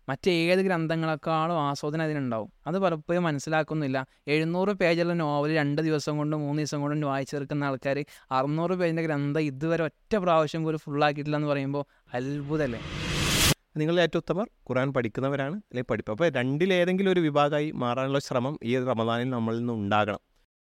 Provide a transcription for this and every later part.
മറ്റേത് ഗ്രന്ഥങ്ങളെക്കാളും ആസ്വാദനം അതിനുണ്ടാവും അത് പലപ്പോഴും മനസ്സിലാക്കുന്നില്ല എഴുന്നൂറ് പേജുള്ള നോവൽ രണ്ട് ദിവസം കൊണ്ട് മൂന്ന് ദിവസം കൊണ്ട് വായിച്ചു തീർക്കുന്ന ആൾക്കാർ അറുന്നൂറ് പേജിൻ്റെ ഗ്രന്ഥം ഇതുവരെ ഒറ്റ പ്രാവശ്യം പോലും ഫുള്ളാക്കിയിട്ടില്ല എന്ന് പറയുമ്പോൾ അത്ഭുതമല്ലേ നിങ്ങൾ ഏറ്റവും ഉത്തമർ ഖുറാൻ പഠിക്കുന്നവരാണ് അല്ലെങ്കിൽ പഠിപ്പ് അപ്പോൾ രണ്ടിലേതെങ്കിലും ഒരു വിഭാഗമായി മാറാനുള്ള ശ്രമം ഈ റമദാനിൽ നമ്മളിൽ നിന്ന് ഉണ്ടാകണം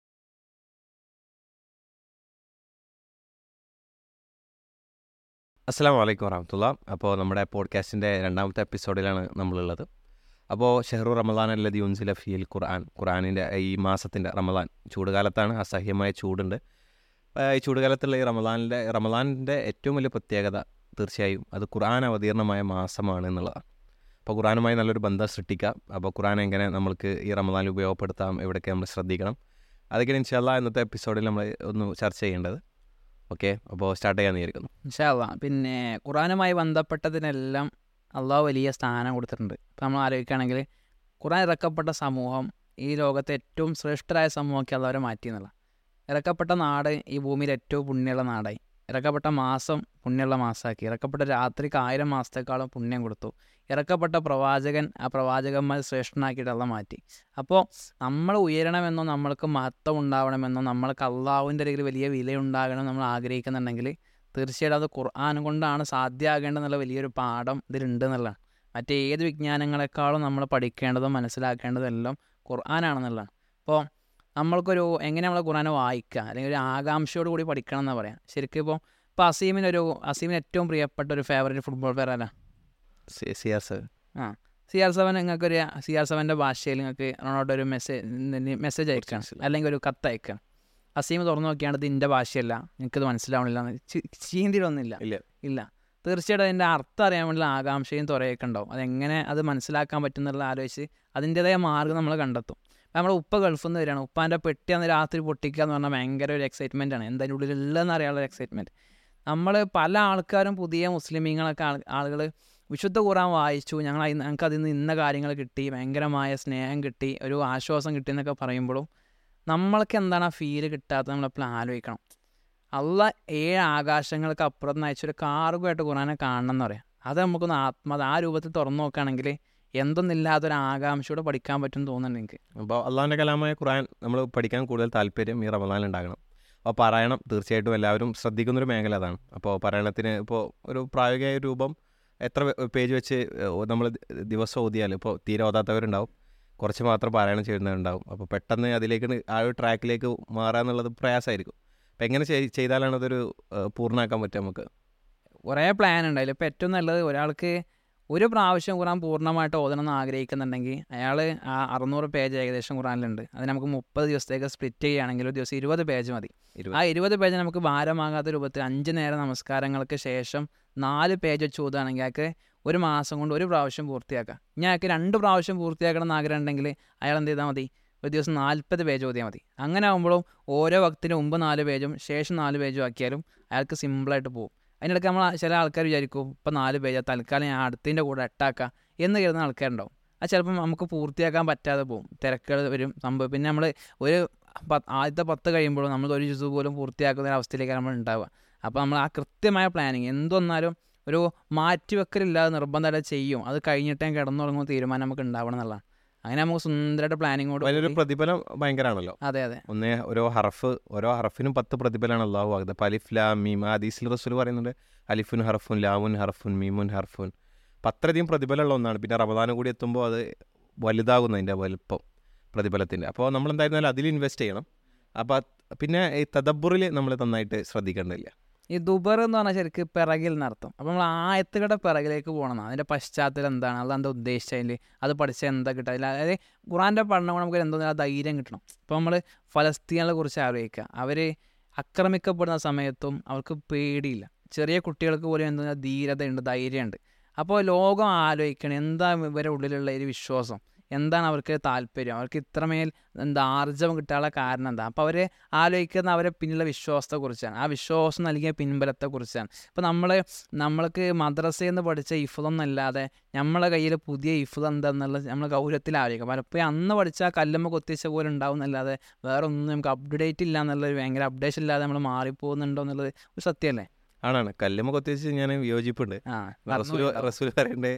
അസ്സാം വലൈക്കും വറഹമത്തുള്ള അപ്പോൾ നമ്മുടെ പോഡ്കാസ്റ്റിൻ്റെ രണ്ടാമത്തെ എപ്പിസോഡിലാണ് നമ്മളുള്ളത് അപ്പോൾ ഷെഹറു റമദാൻ അല്ലതി ഉൻസില ഫീൽ ഖുർആൻ ഖുർആാനിൻ്റെ ഈ മാസത്തിൻ്റെ റമദാൻ ചൂടുകാലത്താണ് അസഹ്യമായ ചൂടുണ്ട് ആ, ഈ ചൂടുകാലത്തുള്ള ഈ റമദാനിൻ്റെ റമദാനിൻ്റെ ഏറ്റവും വലിയ പ്രത്യേകത തീർച്ചയായും അത് ഖുർആൻ അവതീർണമായ മാസമാണ് എന്നുള്ളതാണ് അപ്പോൾ ഖുറാനുമായി നല്ലൊരു ബന്ധം സൃഷ്ടിക്കാം അപ്പോൾ ഖുറാൻ എങ്ങനെ നമ്മൾക്ക് ഈ റമദാനിൽ ഉപയോഗപ്പെടുത്താം എവിടെയൊക്കെ നമ്മൾ ശ്രദ്ധിക്കണം അതൊക്കെയാണ് ഇൻഷാല്ല ഇന്നത്തെ എപ്പിസോഡിൽ നമ്മൾ ഒന്ന് ചർച്ച ചെയ്യേണ്ടത് ഓക്കെ അപ്പോൾ സ്റ്റാർട്ട് ചെയ്യാൻ വിചാരിക്കുന്നു ഇൻഷാല്ല പിന്നെ ഖുറാനുമായി ബന്ധപ്പെട്ടതിനെല്ലാം അള്ളാഹു വലിയ സ്ഥാനം കൊടുത്തിട്ടുണ്ട് ഇപ്പം നമ്മൾ ആലോചിക്കുകയാണെങ്കിൽ ഖുറാൻ ഇറക്കപ്പെട്ട സമൂഹം ഈ ലോകത്തെ ഏറ്റവും ശ്രേഷ്ഠരായ സമൂഹമൊക്കെ അള്ളവരെ മാറ്റി എന്നുള്ള ഇറക്കപ്പെട്ട നാട് ഈ ഭൂമിയിൽ ഏറ്റവും പുണ്യമുള്ള നാടായി ഇറക്കപ്പെട്ട മാസം പുണ്യമുള്ള മാസമാക്കി ഇറക്കപ്പെട്ട രാത്രിക്ക് ആയിരം മാസത്തേക്കാളും പുണ്യം കൊടുത്തു ഇറക്കപ്പെട്ട പ്രവാചകൻ ആ പ്രവാചകന്മാർ ശ്രേഷ്ഠനാക്കിയിട്ട് അള്ള മാറ്റി അപ്പോൾ നമ്മൾ ഉയരണമെന്നോ നമ്മൾക്ക് മഹത്വം ഉണ്ടാവണമെന്നോ നമ്മൾക്ക് അള്ളാഹുവിൻ്റെ അരികിൽ വലിയ വിലയുണ്ടാകണം നമ്മൾ ആഗ്രഹിക്കുന്നുണ്ടെങ്കിൽ തീർച്ചയായിട്ടും അത് ഖുർആൻ കൊണ്ടാണ് സാധ്യമാകേണ്ടതെന്നുള്ള വലിയൊരു പാഠം ഇതിലുണ്ട് എന്നുള്ളതാണ് മറ്റേത് വിജ്ഞാനങ്ങളെക്കാളും നമ്മൾ പഠിക്കേണ്ടതും മനസ്സിലാക്കേണ്ടതും എല്ലാം ഖുർആനാണെന്നുള്ളതാണ് അപ്പോൾ നമ്മൾക്കൊരു എങ്ങനെ നമ്മൾ ഖുർആനെ വായിക്കുക അല്ലെങ്കിൽ ഒരു ആകാംക്ഷയോട് കൂടി പഠിക്കണം എന്ന് പറയാം ശരിക്കും ഇപ്പോൾ ഇപ്പോൾ അസീമിനൊരു അസീമിന് ഏറ്റവും പ്രിയപ്പെട്ട ഒരു ഫേവറേറ്റ് ഫുട്ബോൾ പ്ലെയർ അല്ല C- C R sir C R seven നിങ്ങൾക്ക് ഒരു സി ആർ സെവൻ്റെ ഭാഷയിൽ നിങ്ങൾക്ക് റൊണാൾഡോ ഒരു മെസ്സേജ് മെസ്സേജ് അയക്കണം മനസ്സിലായി. അല്ലെങ്കിൽ ഒരു കത്ത് അയക്കണം അസീം തുറന്നു നോക്കിയാണ് ഇത് ഇൻ്റെ ഭാഷയല്ല എനിക്കത് മനസ്സിലാവണില്ല ചീന്തിയിലൊന്നുമില്ല ഇല്ല. ഇല്ല തീർച്ചയായിട്ടും അതിൻ്റെ അർത്ഥം അറിയാൻ വേണ്ടിയുള്ള ആകാംക്ഷയും തുറയൊക്കെ ഉണ്ടാവും അതെങ്ങനെ അത് മനസ്സിലാക്കാൻ പറ്റുന്നുള്ള ആലോചിച്ച് അതിൻ്റെതായ മാർഗ്ഗം നമ്മൾ കണ്ടെത്തും ഇപ്പം നമ്മുടെ ഉപ്പ ഗൾഫിൽ നിന്ന് വരികയാണ് ഉപ്പാൻ്റെ പെട്ടി അന്ന് രാത്രി പൊട്ടിക്കുക എന്ന് പറഞ്ഞാൽ ഭയങ്കര ഒരു എക്സൈറ്റ്മെൻ്റ് ആണ് എന്താ അതിൻ്റെ ഉള്ളിലുള്ളതെന്ന് അറിയാനുള്ള എക്സൈറ്റ്മെൻറ്റ് നമ്മൾ പല ആൾക്കാരും പുതിയ മുസ്ലിമീങ്ങളൊക്കെ ആൾ ആളുകൾ വിശുദ്ധ ഖുറാൻ വായിച്ചു ഞങ്ങൾ അയി- ഞങ്ങൾക്ക് അതിൽ നിന്ന് ഇന്ന കാര്യങ്ങൾ കിട്ടി ഭയങ്കരമായ സ്നേഹം കിട്ടി ഒരു ആശ്വാസം കിട്ടി എന്നൊക്കെ പറയുമ്പോഴും നമ്മൾക്ക് എന്താണ് ആ ഫീല് കിട്ടാത്തത് നമ്മളെപ്പോഴും ആലോചിക്കണം അള്ള ഏഴ് ആകാശങ്ങൾക്ക് അപ്പുറത്ത് നിന്ന് അയച്ചൊരു കാർഗമായിട്ട് ഖുറാനെ കാണണം എന്ന് പറയാം അത് നമുക്കൊന്ന് ആത്മ ആ രൂപത്തിൽ തുറന്നു നോക്കുകയാണെങ്കിൽ എന്തൊന്നില്ലാത്തൊരു ആകാംക്ഷയോടെ പഠിക്കാൻ പറ്റും തോന്നുന്നുണ്ട് എനിക്ക് അപ്പോൾ അള്ളാഹിൻ്റെ കലാമായ ഖുറാൻ നമ്മൾ പഠിക്കാൻ കൂടുതൽ താല്പര്യം ഈ റമദാനിൽ ഉണ്ടാകണം അപ്പോൾ പാരായണം തീർച്ചയായിട്ടും എല്ലാവരും ശ്രദ്ധിക്കുന്നൊരു മേഖല അതാണ് അപ്പോൾ പാരായണത്തിന് ഇപ്പോൾ ഒരു പ്രായോഗിക രൂപം എത്ര പേജ് വെച്ച് നമ്മൾ ദിവസം ഓതിയാൽ ഇപ്പോൾ തീരെ ഓതാത്തവരുണ്ടാവും കുറച്ച് മാത്രം പാരായണം ചെയ്യുന്നവരുണ്ടാവും അപ്പോൾ പെട്ടെന്ന് അതിലേക്ക് ആ ഒരു ട്രാക്കിലേക്ക് മാറുക എന്നുള്ളത് പ്രയാസമായിരിക്കും അപ്പോൾ എങ്ങനെ ചെയ്- ചെയ്താലാണ് അതൊരു ഏഹ്, പൂർണ്ണമാക്കാൻ പറ്റുക നമുക്ക് കുറേ പ്ലാൻ ഉണ്ട് അതിലിപ്പോൾ ഏറ്റവും നല്ലത് ഒരാൾക്ക് ഒരു പ്രാവശ്യം ഖുറാൻ പൂർണ്ണമായിട്ട് ഓതണം എന്ന് ആഗ്രഹിക്കുന്നുണ്ടെങ്കിൽ അയാൾ ആ അറുന്നൂറ് പേജ് ഏകദേശം ഖുറാനിലുണ്ട് അത് നമുക്ക് മുപ്പത് ദിവസത്തേക്ക് സ്പ്ലിറ്റ് ചെയ്യുകയാണെങ്കിൽ ഒരു ദിവസം ഇരുപത് പേജ് മതി ഇരുപത്. ആ ഇരുപത് പേജ് നമുക്ക് ഭാരമാകാത്ത രൂപത്തിൽ അഞ്ച് നേരം നമസ്കാരങ്ങൾക്ക് ശേഷം നാല് പേജ് വെച്ച് ഓതുകയാണെങ്കിൽ അയാൾക്ക് ഒരു മാസം കൊണ്ട് ഒരു പ്രാവശ്യം പൂർത്തിയാക്കാം ഇനി അയാൾക്ക് രണ്ട് പ്രാവശ്യം പൂർത്തിയാക്കണം എന്ന് ആഗ്രഹം ഉണ്ടെങ്കിൽ അയാൾ എന്ത് ചെയ്താൽ മതി ഒരു ദിവസം നാൽപ്പത് പേജ് ഓതിയാൽ മതി അങ്ങനെ ആകുമ്പോഴും ഓരോ വക്തിന് മുമ്പ് നാല് പേജും ശേഷം നാല് പേജും ആക്കിയാലും അയാൾക്ക് സിമ്പിളായിട്ട് പോകും അതിനിടയ്ക്ക് നമ്മൾ ചില ആൾക്കാർ വിചാരിക്കും ഇപ്പം നാല് പേജ് തൽക്കാലം ഞാൻ അടുത്തതിൻ്റെ കൂടെ എട്ടാക്കാം എന്ന് കരുതുന്ന ആൾക്കാരുണ്ടാവും അത് ചിലപ്പം നമുക്ക് പൂർത്തിയാക്കാൻ പറ്റാതെ പോകും തിരക്കുകൾ വരും സംഭവം പിന്നെ നമ്മൾ ഒരു പത്ത് ആദ്യത്തെ പത്ത് കഴിയുമ്പോഴും നമ്മൾ ഒരു ജ്യൂസ് പോലും പൂർത്തിയാക്കുന്ന ഒരു അവസ്ഥയിലേക്ക് നമ്മൾ ഉണ്ടാവുക അപ്പോൾ നമ്മൾ ആ കൃത്യമായ പ്ലാനിങ് എന്തൊന്നാലും ഒരു മാറ്റിവെക്കലില്ലാതെ നിർബന്ധമായിട്ട് ചെയ്യും അത് കഴിഞ്ഞിട്ടേ കിടന്നുറങ്ങുന്ന തീരുമാനം നമുക്ക് ഉണ്ടാവണം എന്നുള്ളതാണ് അങ്ങനെ നമുക്ക് സുന്ദരമായിട്ട് പ്ലാനിങ്ങോട് അതിനൊരു പ്രതിഫലം ഭയങ്കരമാണല്ലോ അതെ അതെ ഒന്ന് ഓരോ ഹർഫ് ഓരോ ഹർഫിനും പത്ത് പ്രതിഫലമാണ് അള്ളാഹു ആകുന്നത് അപ്പോൾ അലിഫ് ലാ മീം ഹദീസിൽ റസൂൽ പറയുന്നുണ്ട് അലിഫുൻ ഹർഫുൻ ലാമുൻ ഹർഫുൻ മീമുൻ ഹർഫുൻ അപ്പം അത്രയധികം പ്രതിഫലമുള്ള ഒന്നാണ് പിന്നെ റമദാനും കൂടി എത്തുമ്പോൾ അത് വലുതാകുന്നു അതിൻ്റെ വലുപ്പം പ്രതിഫലത്തിൻ്റെ അപ്പോൾ നമ്മൾ എന്തായിരുന്നാലും അതിൽ ഇൻവെസ്റ്റ് ചെയ്യണം അപ്പോൾ അത് പിന്നെ ഈ തദബ്ബുറിൽ നമ്മൾ നന്നായിട്ട് ശ്രദ്ധിക്കേണ്ടതില്ല ഈ ദുബർ എന്ന് പറഞ്ഞാൽ ശരിക്കും പിറകിൽ നടത്തും അപ്പോൾ നമ്മൾ ആയത്തുകളുടെ പിറകിലേക്ക് പോകണം അതിൻ്റെ പശ്ചാത്തലം എന്താണ് അത് എന്താ ഉദ്ദേശിച്ചതിൽ അത് പഠിച്ചാൽ എന്താ കിട്ടുക അതിൽ അതായത് ഖുറാൻ്റെ പഠനം കൊണ്ട് നമുക്ക് എന്തോ ആ ധൈര്യം കിട്ടണം ഇപ്പോൾ നമ്മൾ ഫലസ്തീനെ കുറിച്ച് ആലോചിക്കുക അവർ ആക്രമിക്കപ്പെടുന്ന സമയത്തും അവർക്ക് പേടിയില്ല ചെറിയ കുട്ടികൾക്ക് പോലും എന്താ ധീരതയുണ്ട് ധൈര്യമുണ്ട് അപ്പോൾ ലോകം ആലോചിക്കണം എന്താ ഇവരുടെ ഉള്ളിലുള്ള ഒരു വിശ്വാസം എന്താണ് അവർക്ക് താല്പര്യം അവർക്ക് ഇത്രമേൽ എന്താ ആർജവം കിട്ടാനുള്ള കാരണം എന്താ അപ്പോൾ അവർ ആലോചിക്കുന്ന അവരെ പിന്നിലുള്ള വിശ്വാസത്തെക്കുറിച്ചാണ് ആ വിശ്വാസം നൽകിയ പിൻബലത്തെക്കുറിച്ചാണ് ഇപ്പോൾ നമ്മൾ നമ്മൾക്ക് മദ്രസയിൽ നിന്ന് പഠിച്ച ഇഫുതൊന്നല്ലാതെ നമ്മളെ കയ്യിൽ പുതിയ ഇഫുത് എന്താണെന്നുള്ളത് നമ്മൾ ഗൗരവത്തിൽ ആലോചിക്കുക പലപ്പോഴും അന്ന് പഠിച്ച ആ കല്ലുമ്മ കൊത്തിച്ച പോലെ ഉണ്ടാവും എന്നല്ലാതെ വേറെ ഒന്നും നമുക്ക് അപ്ഡേറ്റ് ഇല്ല എന്നുള്ളത് ഭയങ്കര അപ്ഡേഷൻ ഇല്ലാതെ നമ്മൾ മാറിപ്പോകുന്നുണ്ടോ എന്നുള്ളത് ഒരു സത്യമല്ലേ ആണാണ് കല്ലുമ്മ കൊത്തിവെച്ച് ഞാൻ വിയോജിപ്പുണ്ട് ആ റസൂൽ റസൂൽ പറയണ്ടേ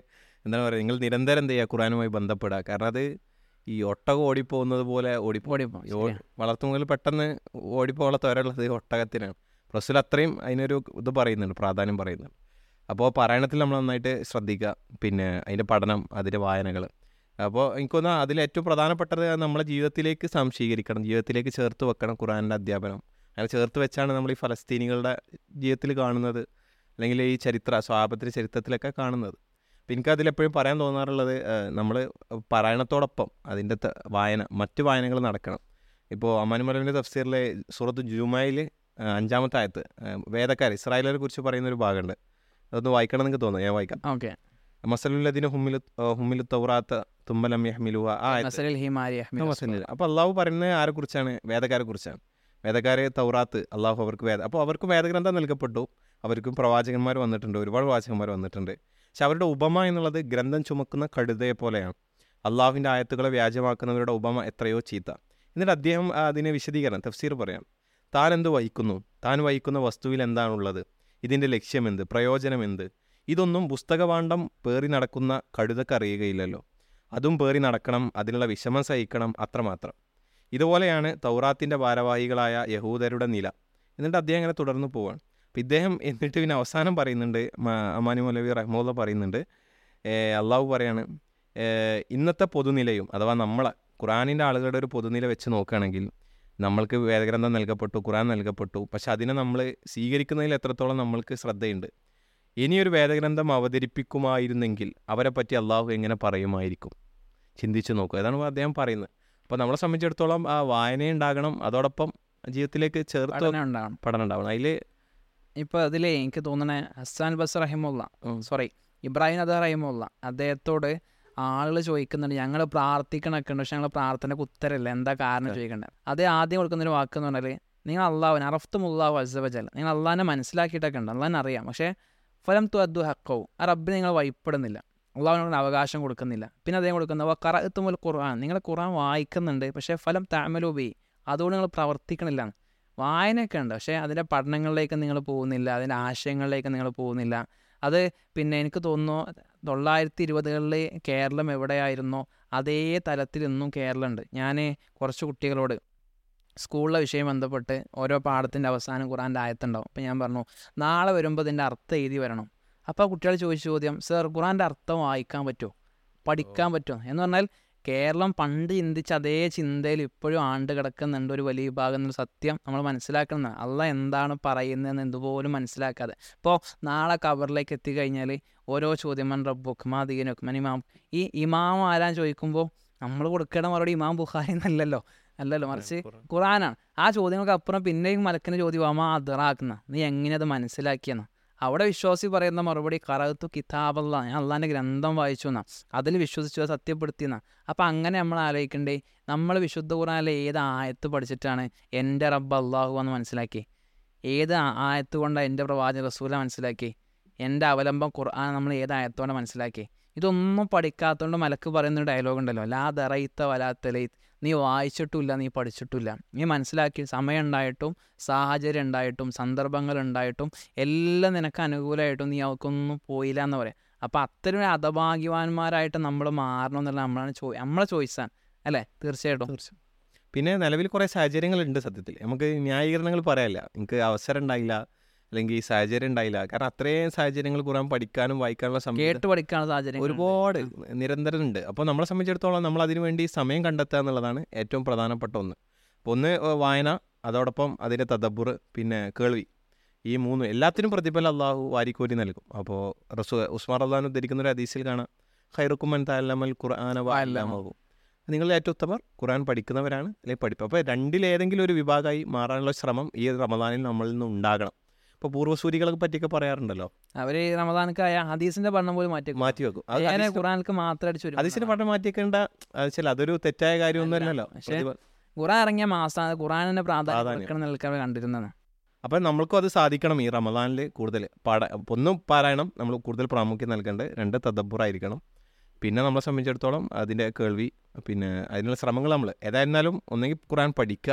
എന്താണ് പറയുക നിങ്ങൾ നിരന്തരം എന്ത് ചെയ്യുക ഖുറാനുമായി ബന്ധപ്പെടുക കാരണം അത് ഈ ഒട്ടകം ഓടിപ്പോകുന്നത് പോലെ ഓടിപ്പോ ഓടിപ്പോ ഈ ഓ- വളർത്തുമ്പോൾ പെട്ടെന്ന് ഓടിപ്പോകാനുള്ള ത്വരമുള്ളത് ഒട്ടകത്തിനാണ് റസൂൽ അത്രയും അതിനൊരു ഇത് പറയുന്നുണ്ട് പ്രാധാന്യം പറയുന്നുണ്ട് അപ്പോൾ പാരായണത്തിൽ നമ്മൾ നന്നായിട്ട് ശ്രദ്ധിക്കുക പിന്നെ അതിൻ്റെ പഠനം അതിൻ്റെ വായനകൾ അപ്പോൾ എനിക്കൊന്ന് അതിൽ ഏറ്റവും പ്രധാനപ്പെട്ടത് നമ്മളെ ജീവിതത്തിലേക്ക് സംശീകരിക്കണം ജീവിതത്തിലേക്ക് ചേർത്ത് വെക്കണം ഖുറാനിൻ്റെ അധ്യാപനം അങ്ങനെ ചേർത്ത് വെച്ചാണ് നമ്മൾ ഈ ഫലസ്തീനികളുടെ ജീവിതത്തിൽ കാണുന്നത് അല്ലെങ്കിൽ ഈ ചരിത്ര സ്വാപത്തിൻ്റെ ചരിത്രത്തിലൊക്കെ കാണുന്നത് അപ്പം എനിക്ക് അതിലെപ്പോഴും പറയാൻ തോന്നാറുള്ളത് നമ്മൾ പാരായണത്തോടൊപ്പം അതിൻ്റെ ത- വായന മറ്റ് വായനകൾ നടക്കണം ഇപ്പോൾ അമ്മാനുമലിൻ്റെ തഫ്സീറിലെ സൂറത്ത് ജുമയിൽ അഞ്ചാമത്തെ ആയത്ത് ആ, വേദക്കാർ ഇസ്രായേലിനെ കുറിച്ച് പറയുന്ന ഒരു ഭാഗമുണ്ട് അതൊന്ന് വായിക്കണം എന്ന് എനിക്ക് തോന്നുന്നു ഞാൻ വായിക്കാം ഓക്കെ മസലുല്ലദിന് ഹുമ്മിലു ഹുമ്മിലു തൗറാത്ത തുമ്പലം യഹ്മിലുവ ആ ആയത്ത് മസലിൽ ഹിമാരി അഹ്മിദ് മസലിൽ അപ്പോൾ അള്ളാഹു പറയുന്നത് ആരെ കുറിച്ചാണ് വേദക്കാരെ കുറിച്ചാണ് വേദക്കാരെ തൗറാത്ത് അള്ളാഹു അവർക്ക് വേദ അപ്പോൾ അവർക്കും വേദഗ്രന്ഥം നൽകപ്പെട്ടു അവർക്കും പ്രവാചകന്മാർ വന്നിട്ടുണ്ട് ഒരുപാട് പ്രവാചകന്മാർ വന്നിട്ടുണ്ട് പക്ഷെ അവരുടെ ഉപമ എന്നുള്ളത് ഗ്രന്ഥം ചുമക്കുന്ന കഴുതയെ പോലെയാണ് അള്ളാഹുവിൻ്റെ ആയത്തുകളെ വ്യാജമാക്കുന്നവരുടെ ഉപമ എത്രയോ ചീത്ത എന്നിട്ട് അദ്ദേഹം ആ, അതിനെ വിശദീകരണം തഫ്സീർ പറയാം താൻ എന്ത് വഹിക്കുന്നു താൻ വഹിക്കുന്ന വസ്തുവിൽ എന്താണുള്ളത് ഇതിൻ്റെ ലക്ഷ്യമെന്ത് പ്രയോജനമെന്ത് ഇതൊന്നും പുസ്തകവാണ്ടം പേറി നടക്കുന്ന കഴുതക്ക് അറിയുകയില്ലല്ലോ അതും പേറി നടക്കണം അതിനുള്ള വിഷമം സഹിക്കണം അത്രമാത്രം ഇതുപോലെയാണ് തൗറാത്തിൻ്റെ ഭാരവാഹികളായ യഹൂദരുടെ നില എന്നിട്ട് അദ്ദേഹം അങ്ങനെ തുടർന്ന് പോവാണ് അപ്പം ഇദ്ദേഹം എന്നിട്ട് പിന്നെ അവസാനം പറയുന്നുണ്ട് മ- അമാനി മൗലവി റഹ്മുല്ല പറയുന്നുണ്ട് ഏ, അള്ളാഹു പറയാണ് ഏ, ഇന്നത്തെ പൊതുനിലയും അഥവാ നമ്മളെ ഖുറാനിൻ്റെ ആളുകളുടെ ഒരു പൊതുനില വെച്ച് നോക്കുകയാണെങ്കിൽ നമ്മൾക്ക് വേദഗ്രന്ഥം നൽകപ്പെട്ടു ഖുറാൻ നൽകപ്പെട്ടു പക്ഷെ അതിനെ നമ്മൾ സ്വീകരിക്കുന്നതിൽ എത്രത്തോളം നമ്മൾക്ക് ശ്രദ്ധയുണ്ട് ഇനിയൊരു വേദഗ്രന്ഥം അവതരിപ്പിക്കുമായിരുന്നെങ്കിൽ അവരെ പറ്റി അള്ളാഹു എങ്ങനെ പറയുമായിരിക്കും ചിന്തിച്ചു നോക്കുക അതാണ് അദ്ദേഹം പറയുന്നത് അപ്പോൾ നമ്മളെ സംബന്ധിച്ചിടത്തോളം ആ വായന ഉണ്ടാകണം അതോടൊപ്പം ജീവിതത്തിലേക്ക് ചേർത്ത് പഠനം ഉണ്ടാവണം പഠനം ഉണ്ടാവണം അതിൽ ഇപ്പോൾ അതിലേ എനിക്ക് തോന്നണേ ഹസ്സാൻ ബസ് റഹിമുള്ള സോറി ഇബ്രാഹിം അദ റഹിമുള്ള അദ്ദേഹത്തോട് ആളുകൾ ചോദിക്കുന്നുണ്ട് ഞങ്ങൾ പ്രാർത്ഥിക്കണൊക്കെ ഉണ്ട് പക്ഷെ ഞങ്ങൾ പ്രാർത്ഥനയ്ക്ക് ഉത്തരമില്ല എന്താ കാരണം ആ. ചോദിക്കേണ്ടത് അതേ ആദ്യം കൊടുക്കുന്നൊരു വാക്ക് എന്ന് പറഞ്ഞാൽ നിങ്ങൾ അള്ളാഹുവിനെ അറഫ്തുമുല്ലാഹു അസബജൽ നിങ്ങൾ അള്ളാഹിനെ മനസ്സിലാക്കിയിട്ടൊക്കെ ഉണ്ട് അള്ളാഹിനെ അറിയാം പക്ഷേ ഫലം തു അദ്ദു ഹക്കവും ആ റബ്ബിനെ നിങ്ങൾ വൈപ്പെടുന്നില്ല അള്ളാഹുവിനോട് അവകാശം കൊടുക്കുന്നില്ല പിന്നെ അദ്ദേഹം കൊടുക്കുന്ന വ കറത്തുമുൽ ഖുർആൻ നിങ്ങൾ ഖുർആൻ വായിക്കുന്നുണ്ട് പക്ഷേ ഫലം താമലുബി അതുകൊണ്ട് നിങ്ങൾ പ്രവർത്തിക്കണില്ല വായനയൊക്കെ ഉണ്ട് പക്ഷേ അതിൻ്റെ പഠനങ്ങളിലേക്ക് നിങ്ങൾ പോകുന്നില്ല അതിൻ്റെ ആശയങ്ങളിലേക്ക് നിങ്ങൾ പോകുന്നില്ല അത് പിന്നെ എനിക്ക് തോന്നുന്നു തൊള്ളായിരത്തി ഇരുപതുകളിൽ കേരളം എവിടെയായിരുന്നോ അതേ തലത്തിൽ ഇന്നും കേരളം ഉണ്ട് ഞാൻ കുറച്ച് കുട്ടികളോട് സ്കൂളിലെ വിഷയം ബന്ധപ്പെട്ട് ഓരോ പാഠത്തിൻ്റെ അവസാനം ഖുറാൻ്റെ ആയത്തുണ്ടാവും അപ്പം ഞാൻ പറഞ്ഞു നാളെ വരുമ്പോൾ ഇതിൻ്റെ അർത്ഥം എഴുതി വരണം അപ്പോൾ കുട്ടികൾ ചോദിച്ച ചോദ്യം സർ ഖുറാൻ്റെ അർത്ഥം വായിക്കാൻ പറ്റുമോ പഠിക്കാൻ പറ്റുമോ എന്ന് പറഞ്ഞാൽ കേരളം പണ്ട് ചിന്തിച്ച അതേ ചിന്തയിൽ ഇപ്പോഴും ആണ്ട് കിടക്കുന്നുണ്ട് ഒരു വലിയ വിഭാഗം എന്നൊരു സത്യം നമ്മൾ മനസ്സിലാക്കണം അല്ല എന്താണ് പറയുന്നതെന്ന് എന്തുപോലും മനസ്സിലാക്കാതെ ഇപ്പോൾ നാളെ കവറിലേക്ക് എത്തിക്കഴിഞ്ഞാൽ ഓരോ ചോദ്യം മൻ റബ്ബുക്ക് മാ ദീനുക്ക് മൻ ഇമാം ഈ ഇമാം ആരാൻ ചോദിക്കുമ്പോൾ നമ്മൾ കൊടുക്കേണ്ട മറുപടി ഇമാം ബുഖാരി എന്നല്ലല്ലോ അല്ലല്ലോ മറിച്ച് ഖുറാനാണ് ആ ചോദ്യങ്ങൾക്ക് അപ്പുറം പിന്നെയും മലക്കിൻ്റെ ചോദ്യം അമാ അതിറാക്കുന്ന നീ എങ്ങനെ അത് മനസ്സിലാക്കിയെന്ന് അവിടെ വിശ്വാസി പറയുന്ന മറുപടി കറത്തു കിതാബല്ല ഞാൻ അള്ളാൻ്റെ ഗ്രന്ഥം വായിച്ചു എന്നാ അതിൽ വിശ്വസിച്ചു അത് സത്യപ്പെടുത്തിയെന്നാ അപ്പം അങ്ങനെ നമ്മൾ ആലോചിക്കണ്ടേ നമ്മൾ വിശുദ്ധ ഖുറാനിലെ ഏത് ആയത്ത് പഠിച്ചിട്ടാണ് എൻ്റെ റബ്ബ് അള്ളാഹു എന്ന് മനസ്സിലാക്കി ഏത് ആ- ആയത്ത് കൊണ്ടാണ് എൻ്റെ പ്രവാചക റസൂല മനസ്സിലാക്കി എൻ്റെ അവലംബം ഖുർആൻ നമ്മൾ ഏത് ആയത്തോടെ മനസ്സിലാക്കി ഇതൊന്നും പഠിക്കാത്തതുകൊണ്ട് മലക്ക് പറയുന്ന ഒരു ഡയലോഗ് ഉണ്ടല്ലോ ലാ ദറയിത്ത വലാത്തലൈത്ത് നീ വായിച്ചിട്ടില്ല നീ പഠിച്ചിട്ടില്ല നീ മനസ്സിലാക്കി സമയം ഉണ്ടായിട്ടും സാഹചര്യം ഉണ്ടായിട്ടും സന്ദർഭങ്ങൾ ഉണ്ടായിട്ടും എല്ലാം നിനക്ക് അനുകൂലമായിട്ടും നീ അവർക്കൊന്നും പോയില്ല എന്ന് പറയാം അപ്പോൾ അത്തരം അധഭാഗ്യവാന്മാരായിട്ട് നമ്മൾ മാറണം എന്നുള്ള നമ്മളാണ് ചോ നമ്മളെ ചോയ്സാണ് അല്ലേ തീർച്ചയായിട്ടും പിന്നെ നിലവിൽ കുറേ സാഹചര്യങ്ങളുണ്ട് സത്യത്തിൽ നമുക്ക് ന്യായീകരണങ്ങൾ പറയാനില്ല എനിക്ക് അവസരം ഉണ്ടായില്ല അല്ലെങ്കിൽ സാഹചര്യം ഉണ്ടായില്ല കാരണം അത്രയും സാഹചര്യങ്ങൾ ഖുറാൻ പഠിക്കാനും വായിക്കാനുള്ള സമയം കേട്ട് പഠിക്കാനുള്ള സാഹചര്യം ഒരുപാട് നിരന്തരം ഉണ്ട് അപ്പോൾ നമ്മളെ സംബന്ധിച്ചിടത്തോളം നമ്മൾ അതിനു വേണ്ടി സമയം കണ്ടെത്തുക എന്നുള്ളതാണ് ഏറ്റവും പ്രധാനപ്പെട്ട ഒന്ന് അപ്പോൾ ഒന്ന് ഏഹ്, വായന അതോടൊപ്പം അതിൻ്റെ തദബുർ പിന്നെ കേൾവി ഈ മൂന്ന് എല്ലാത്തിനും പ്രതിഫലം അള്ളാഹു വാരിക്കോരി നൽകും അപ്പോൾ റസൂ ഉസ്മാർ അള്ളഹാൻ ഉദ്ധരിക്കുന്ന ഒരു ഹദീസിൽ കാണാം ഖൈറുക്കുമൻ താലമൽ ഖുർആന വാലാമാകും നിങ്ങൾ ഏറ്റവും ഉത്തമർ ഖുർആൻ പഠിക്കുന്നവരാണ് അല്ലെങ്കിൽ പഠിപ്പ് അപ്പോൾ രണ്ടിലേതെങ്കിലും ഒരു വിഭാഗമായി മാറാനുള്ള ശ്രമം ഈ റമദാനിൽ നമ്മളിൽ നിന്ന് ഉണ്ടാകണം ഇപ്പോൾ പൂർവ്വസൂരികളെ പറ്റിയൊക്കെ പറയാറുണ്ടല്ലോ അവർ റമദാനക്കായ ഹദീസിന്റെ പഠനം പോലും മാറ്റി മാറ്റി വെക്കും അത് ഞാൻ ഹദീസ് ഖുറാനിക്ക് മാത്രം അടിച്ചു വരും അതിന് പഠനം മാറ്റിയേക്കേണ്ട വെച്ചാൽ അതൊരു തെറ്റായ കാര്യമൊന്നും അല്ല. അല്ലല്ലോ പക്ഷേ പ്രതിഫ- ഖുറാൻ ഇറങ്ങിയ മാസമാണ് ഖുറാനിന്റെ പ്രാധാന്യം പ്രാധാന്യം. കൊടുക്കണം നിൽക്കാൻ കണ്ടിരുന്നത് അപ്പം നമ്മൾക്കും അത് സാധിക്കണം ഈ റമദാനിൽ കൂടുതൽ പാട ഒന്ന് പാരായണം നമ്മൾ കൂടുതൽ പ്രാമുഖ്യം നൽകേണ്ടത് രണ്ട് തദബ്ബുറായിരിക്കണം പിന്നെ നമ്മളെ സംബന്ധിച്ചിടത്തോളം അതിൻ്റെ കേൾവി പിന്നെ അതിനുള്ള ശ്രമങ്ങൾ നമ്മൾ ഏതായിരുന്നാലും ഒന്നെങ്കിൽ ഖുറാൻ പഠിക്കുക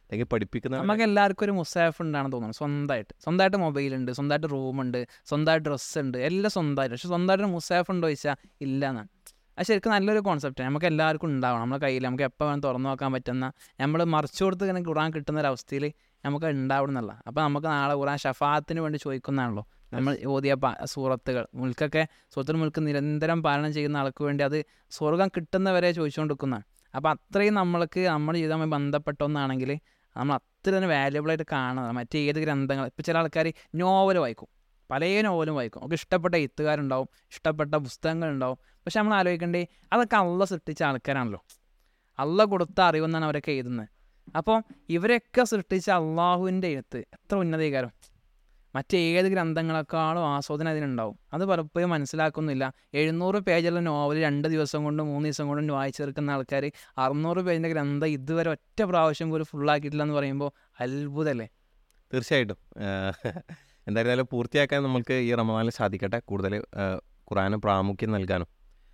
അല്ലെങ്കിൽ പഠിപ്പിക്കുന്ന നമുക്ക് എല്ലാവർക്കും ഒരു മുസാഫ് ഉണ്ടാണെന്ന് തോന്നുന്നു സ്വന്തമായിട്ട് സ്വന്തമായിട്ട് മൊബൈൽ ഉണ്ട് സ്വന്തമായിട്ട് റൂമുണ്ട് സ്വന്തമായിട്ട് ഡ്രസ്സ് ഉണ്ട് എല്ലാം സ്വന്തമായിട്ട് പക്ഷെ സ്വന്തമായിട്ട് ഒരു മുസാഫ് ഉണ്ടോ ചോദിച്ചാൽ ഇല്ല എന്നാണ് അത് ശരിക്കും നല്ലൊരു കോൺസെപ്റ്റ് നമുക്ക് എല്ലാവർക്കും ഉണ്ടാവണം നമ്മുടെ കയ്യിൽ നമുക്ക് എപ്പോൾ വേണം തുറന്നു നോക്കാൻ പറ്റുന്ന നമ്മൾ മറിച്ചു കൊടുത്ത് ഇങ്ങനെ ഖുറാൻ കിട്ടുന്ന ഒരു അവസ്ഥയിൽ നമുക്ക് ഉണ്ടാവണം എന്നുള്ള അപ്പോൾ നമുക്ക് നാളെ ഖുറാൻ ഷഫാത്തിന് വേണ്ടി ചോദിക്കുന്നതാണല്ലോ നമ്മൾ ഓതിയ പ സൂറത്തുകൾ മുൽക്കൊക്കെ സൂറത്തുൽ മുൽക്ക് നിരന്തരം പാലനം ചെയ്യുന്ന ആൾക്ക് വേണ്ടി അത് സ്വർഗം കിട്ടുന്നവരെ ചോദിച്ചുകൊണ്ടിരിക്കുന്നതാണ് അപ്പോൾ അത്രയും നമ്മൾക്ക് നമ്മുടെ ജീവിതവുമായി ബന്ധപ്പെട്ട ഒന്നാണെങ്കിൽ നമ്മൾ അത്ര തന്നെ വാല്യബിൾ ആയിട്ട് കാണുന്നത് മറ്റേത് ഗ്രന്ഥങ്ങൾ ഇപ്പോൾ ചില ആൾക്കാർ നോവൽ വായിക്കും പല നോവലും വായിക്കും നമുക്ക് ഇഷ്ടപ്പെട്ട എഴുത്തുകാരുണ്ടാവും ഇഷ്ടപ്പെട്ട പുസ്തകങ്ങളുണ്ടാവും പക്ഷെ നമ്മൾ ആലോചിക്കേണ്ടേ അതൊക്കെ അള്ള സൃഷ്ടിച്ച ആൾക്കാരാണല്ലോ അള്ള കൊടുത്ത അറിവെന്നാണ് അവരൊക്കെ എഴുതുന്നത് അപ്പോൾ ഇവരൊക്കെ സൃഷ്ടിച്ച അള്ളാഹുവിൻ്റെ എഴുത്ത് എത്ര ഉന്നതീകാരം മറ്റേത് ഗ്രന്ഥങ്ങളെക്കാളും ആസ്വാദനം അതിനുണ്ടാവും അത് പലപ്പോഴും മനസ്സിലാക്കുന്നില്ല എഴുന്നൂറ് പേജുള്ള നോവൽ രണ്ട് ദിവസം കൊണ്ട് മൂന്ന് ദിവസം കൊണ്ട് വായിച്ചു തീർക്കുന്ന ആൾക്കാർ അറുന്നൂറ് പേജിൻ്റെ ഗ്രന്ഥം ഇതുവരെ ഒറ്റ പ്രാവശ്യം പോലും ഫുള്ളാക്കിയിട്ടില്ല എന്ന് പറയുമ്പോൾ അത്ഭുതമല്ലേ തീർച്ചയായിട്ടും ഏഹ് എന്തായിരുന്നാലും പൂർത്തിയാക്കാൻ നമുക്ക് ഈ റമദാനിൽ സാധിക്കട്ടെ കൂടുതൽ ഏഹ് ഖുറാന് പ്രാമുഖ്യം നൽകാനും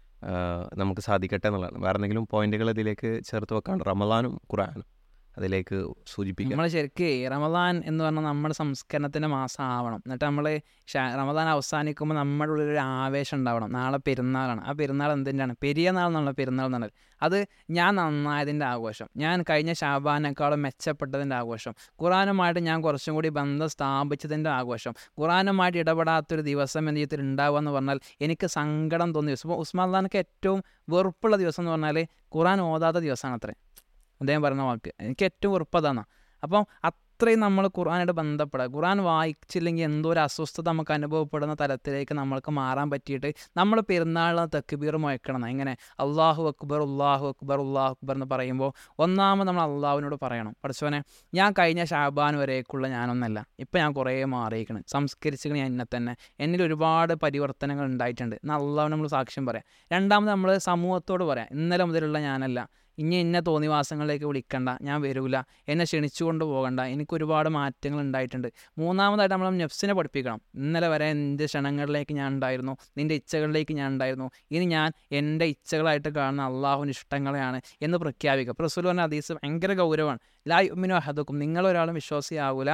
ഏഹ് നമുക്ക് സാധിക്കട്ടെ എന്നുള്ളതാണ് വേറെ എന്തെങ്കിലും പോയിന്റുകൾ ഇതിലേക്ക് ചേർത്ത് വെക്കാണ്ട് റമദാനും ഖുറാനും അതിലേക്ക് സൂചിപ്പിക്കാം നമ്മൾ ശരിക്ക് റമദാൻ എന്ന് പറഞ്ഞാൽ നമ്മുടെ സംസ്കരണത്തിൻ്റെ മാസം ആവണം എന്നിട്ട് നമ്മൾ റമദാൻ അവസാനിക്കുമ്പോൾ നമ്മുടെ ഉള്ളിൽ ഒരു ആവേശം ഉണ്ടാവണം നാളെ പെരുന്നാളാണ് ആ പെരുന്നാൾ എന്തിൻ്റെയാണ് പെരിയ നാൾ എന്നുള്ള പെരുന്നാൾ എന്നുള്ളത് അത് ഞാൻ നന്നായതിൻ്റെ ആഘോഷം ഞാൻ കഴിഞ്ഞ ഷാബാനേക്കാളും മെച്ചപ്പെട്ടതിൻ്റെ ആഘോഷം ഖുറാനുമായിട്ട് ഞാൻ കുറച്ചും കൂടി ബന്ധം സ്ഥാപിച്ചതിൻ്റെ ആഘോഷം ഖുറാനുമായിട്ട് ഇടപെടാത്തൊരു ദിവസം എൻ്റെ ജീവിതത്തിൽ ഉണ്ടാവുക എന്ന് പറഞ്ഞാൽ എനിക്ക് സങ്കടം തോന്നിയ ദിവസം ഇപ്പോൾ ഉസ്മാൻ ഖാനൊക്കെ ഏറ്റവും വെറുപ്പുള്ള ദിവസം എന്ന് പറഞ്ഞാൽ ഖുറാൻ ഓതാത്ത ദിവസമാണ് അത്രേ അദ്ദേഹം പറയുന്ന വാക്ക് എനിക്ക് ഏറ്റവും വെറുപ്പതാണ് അപ്പം അത്രയും നമ്മൾ ഖുർആനായിട്ട് ബന്ധപ്പെടുക ഖുർആൻ വായിച്ചില്ലെങ്കിൽ എന്തോ ഒരു അസ്വസ്ഥത നമുക്ക് അനുഭവപ്പെടുന്ന തലത്തിലേക്ക് നമ്മൾക്ക് മാറാൻ പറ്റിയിട്ട് നമ്മൾ പെരുന്നാളിന് തെക്കുബീർ മുഴക്കണം എങ്ങനെ അള്ളാഹു അക്ബർ അള്ളാഹു അക്ബർ അള്ളാഹു അക്ബർ എന്ന് പറയുമ്പോൾ ഒന്നാമത് നമ്മൾ അള്ളാഹുവിനോട് പറയണം പഠിച്ചോനെ ഞാൻ കഴിഞ്ഞ ഷാബാൻ വരേക്കുള്ള ഞാനൊന്നല്ല ഇപ്പം ഞാൻ കുറേ മാറിയിരിക്കണം സംസ്കരിച്ചിരിക്കണം ഞാൻ എന്നെ തന്നെ എന്നിൽ ഒരുപാട് പരിവർത്തനങ്ങൾ ഉണ്ടായിട്ടുണ്ട് എന്നാൽ അള്ളാഹു നമ്മൾ സാക്ഷ്യം പറയാം രണ്ടാമത് നമ്മൾ സമൂഹത്തോട് പറയാം ഇന്നലെ മുതലുള്ള ഞാനല്ല ഇനി എന്നെ തോന്നിവാസങ്ങളിലേക്ക് വിളിക്കണ്ട ഞാൻ വരൂല എന്നെ ക്ഷണിച്ചുകൊണ്ട് പോകണ്ട എനിക്ക് ഒരുപാട് മാറ്റങ്ങൾ ഉണ്ടായിട്ടുണ്ട് മൂന്നാമതായിട്ട് നമ്മൾ നെഫ്സിനെ പഠിപ്പിക്കണം ഇന്നലെ വരെ നിൻ്റെ ക്ഷണങ്ങളിലേക്ക് ഞാൻ ഉണ്ടായിരുന്നു നിൻ്റെ ഇച്ഛകളിലേക്ക് ഞാൻ ഉണ്ടായിരുന്നു ഇനി ഞാൻ എൻ്റെ ഇച്ഛകളായിട്ട് കാണുന്ന അള്ളാഹുവിന് ഇഷ്ടങ്ങളെയാണ് എന്ന് പ്രഖ്യാപിക്കുക അപ്പോൾ റസൂൽ പറഞ്ഞ ഹദീസ് ഭയങ്കര ഗൗരവമാണ് ലാ യുമിനു അഹദുക്കും നിങ്ങളൊരാളും വിശ്വാസിയാവൂല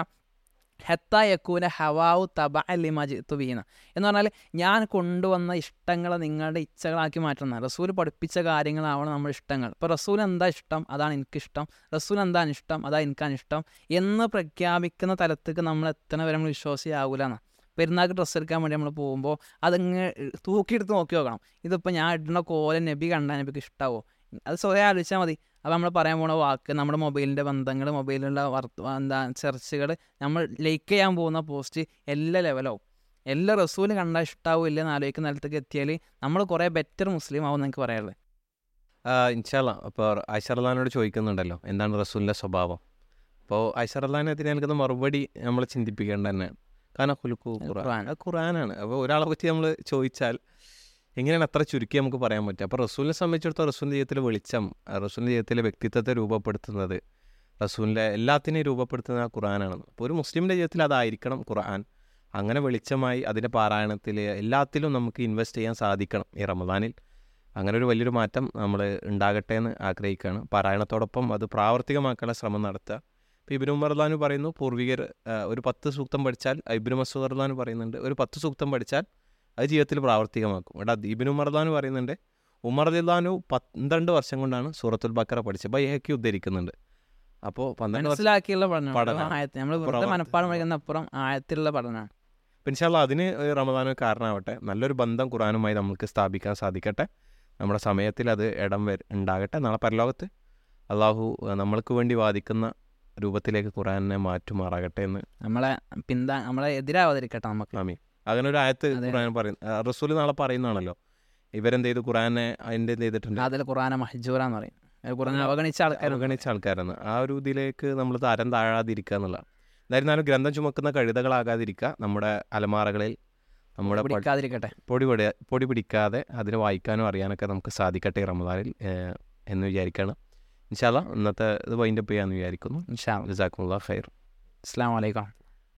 ഹെത്ത യക്കൂന ഹവാവു തബ അലിമജിത്തു വീണ എന്ന് പറഞ്ഞാൽ ഞാൻ കൊണ്ടുവന്ന ഇഷ്ടങ്ങളെ നിങ്ങളുടെ ഇച്ഛകളാക്കി മാറ്റുന്ന റസൂൽ പഠിപ്പിച്ച കാര്യങ്ങളാവണം നമ്മുടെ ഇഷ്ടങ്ങൾ ഇപ്പോൾ റസൂൽ എന്താ ഇഷ്ടം അതാണ് എനിക്കിഷ്ടം റസൂൽ എന്താണ് ഇഷ്ടം അതാ എനിക്കാണ് ഇഷ്ടം എന്ന് പ്രഖ്യാപിക്കുന്ന തലത്തേക്ക് നമ്മൾ എത്തണ വരെ നമ്മൾ വിശ്വാസിയാവൂലെന്ന് പെരുന്നാൾക്ക് ഡ്രസ്സ് എടുക്കാൻ വേണ്ടി നമ്മൾ പോകുമ്പോൾ അതങ്ങ് തൂക്കിയെടുത്ത് നോക്കി നോക്കണം ഇതിപ്പോൾ ഞാൻ ഇടുന്ന കോലം നബി കണ്ടാൽ നബിക്ക് ഇഷ്ടാവോ അത് സ്വയം ആലോചിച്ചാൽ മതി അപ്പോൾ നമ്മൾ പറയാൻ പോണ വാക്ക് നമ്മുടെ മൊബൈലിൻ്റെ ബന്ധങ്ങൾ മൊബൈലിലുള്ള വർത്ത എന്താ സെർച്ചുകൾ നമ്മൾ ലൈക്ക് ചെയ്യാൻ പോകുന്ന പോസ്റ്റ് എല്ലാ ലെവലാവും എല്ലാ റസൂലും കണ്ടാൽ ഇഷ്ടാവും ഇല്ലെന്ന് ആലോചിക്കുന്ന സ്ഥലത്തേക്ക് എത്തിയാൽ നമ്മൾ കുറേ ബെറ്റർ മുസ്ലിം ആവും എനിക്ക് പറയാനുള്ളത് ഇൻഷാല്ല അപ്പോൾ ഐഷർലാനോട് ചോദിക്കുന്നുണ്ടല്ലോ എന്താണ് റസൂലിൻ്റെ സ്വഭാവം അപ്പോൾ ഐഷർലാൻ അതിന് നൽകുന്ന മറുപടി നമ്മൾ ചിന്തിപ്പിക്കേണ്ട തന്നെയാണ് കാരണം കുലുക്കു ഖുറാൻ ഖുർആൻ. അത് ഖുറാനാണ് അപ്പോൾ ഒരാളെ പറ്റി നമ്മൾ ചോദിച്ചാൽ എങ്ങനെയാണ് അത്ര ചുരുക്കി നമുക്ക് പറയാൻ പറ്റുക അപ്പോൾ റസൂലിനെ സംബന്ധിച്ചിടത്തോളം റസൂലിൻ്റെ ജീവിതത്തിലെ വെളിച്ചം ആ റസൂലിൻ്റെ ജീവിതത്തിലെ വ്യക്തിത്വത്തെ രൂപപ്പെടുത്തുന്നത് റസൂലിൻ്റെ എല്ലാത്തിനെയും രൂപപ്പെടുത്തുന്നത് ആ ഖുറാനാണ് അപ്പോൾ ഒരു മുസ്ലിമിൻ്റെ ജീവിതത്തിൽ അതായിരിക്കണം ഖുർആൻ അങ്ങനെ വെളിച്ചമായി അതിൻ്റെ പാരായണത്തിൽ എല്ലാത്തിലും നമുക്ക് ഇൻവെസ്റ്റ് ചെയ്യാൻ സാധിക്കണം ഈ റമദാനിൽ അങ്ങനെ ഒരു വലിയൊരു മാറ്റം നമ്മൾ ഉണ്ടാകട്ടെ എന്ന് ആഗ്രഹിക്കുകയാണ് പാരായണത്തോടൊപ്പം അത് പ്രാവർത്തികമാക്കാനുള്ള ശ്രമം നടത്തുക ഇപ്പോൾ ഇബിനു മർദാനു പറയുന്നു പൂർവികർ ആ, ഒരു പത്ത് സൂക്തം പഠിച്ചാൽ ഇബിനു മസൂദ് അർദാൻ പറയുന്നുണ്ട് ഒരു പത്ത് സൂക്തം പഠിച്ചാൽ അത് ജീവിതത്തിൽ പ്രാവർത്തികമാക്കും ഇവിടെ ഇബിനു മർദാനു പറയുന്നുണ്ട് ഉമർ ദില്ലാനു പന്ത്രണ്ട് വർഷം കൊണ്ടാണ് സൂറത്തുൽ ബക്കറ പഠിച്ചത് ബൈഹക്കി ഉദ്ധരിക്കുന്നുണ്ട് അപ്പോൾ പന്ത്രണ്ട് വർഷം മനസ്സിലാക്കിയുള്ള പഠനം പഠനം. ആയത്ത് നമ്മൾ വെറുതെ പ്രവർത്തി- മനപ്പാടം പഠിക്കുന്ന അപ്പുറം ആയത്തിലുള്ള പഠനമാണ് പിൻഷാല്ല അതിന് റമദാൻ ഒരു കാരണമാവട്ടെ നല്ലൊരു ബന്ധം ഖുറാനുമായി നമുക്ക് സ്ഥാപിക്കാൻ സാധിക്കട്ടെ നമ്മുടെ സമയത്തിൽ അത് ഇടം വര ഉണ്ടാകട്ടെ നാളെ പരലോകത്ത് അള്ളാഹു അഹ് നമ്മൾക്ക് വേണ്ടി വാദിക്കുന്ന രൂപത്തിലേക്ക് ഖുറാനെ മാറ്റുമാറാകട്ടെ എന്ന് നമ്മളെ പിന്താ നമ്മളെ എതിരാവാതിരിക്കട്ടെ നമുക്ക് ആമീൻ അങ്ങനെ ഒരു ആയത്ത് അതെ. ഖുറാൻ പറയുന്നു റസൂൽ നാളെ പറയുന്നതാണല്ലോ ഇവരെന്ത് ചെയ്തു ഖുറാനെ അതിൻ്റെ എന്ത് ചെയ്തിട്ടുണ്ട് അതിൽ ഖുറാന മഹജൂറ എന്ന് പറയും ഖുറാൻ അവഗണിച്ച ആൾക്കാർ അവഗണിച്ച ആൾക്കാരാണ് ആ ഒരു ഇതിലേക്ക് നമ്മൾ തരം താഴാതിരിക്കുക എന്നുള്ളതാണ് എന്തായിരുന്നാലും ഗ്രന്ഥം ചുമക്കുന്ന കഴുതകളാകാതിരിക്കുക നമ്മുടെ അലമാറകളിൽ നമ്മുടെ പ- പിടിക്കാതിരിക്കട്ടെ പൊടി പൊടി പൊടി പിടിക്കാതെ അതിന് വായിക്കാനും അറിയാനൊക്കെ നമുക്ക് സാധിക്കട്ടെ ഈ റമദാനിൽ ഏഹ്, എന്ന് വിചാരിക്കുകയാണ് ഇൻഷാല്ല ഇന്നത്തെ ഇത് വൈൻഡപ്പ് ചെയ്യാമെന്ന് വിചാരിക്കുന്നു ഇൻഷാ അല്ലാ. ജസാക്കുമുള്ള ഖൈർ അസ്സലാമു അലൈക്കും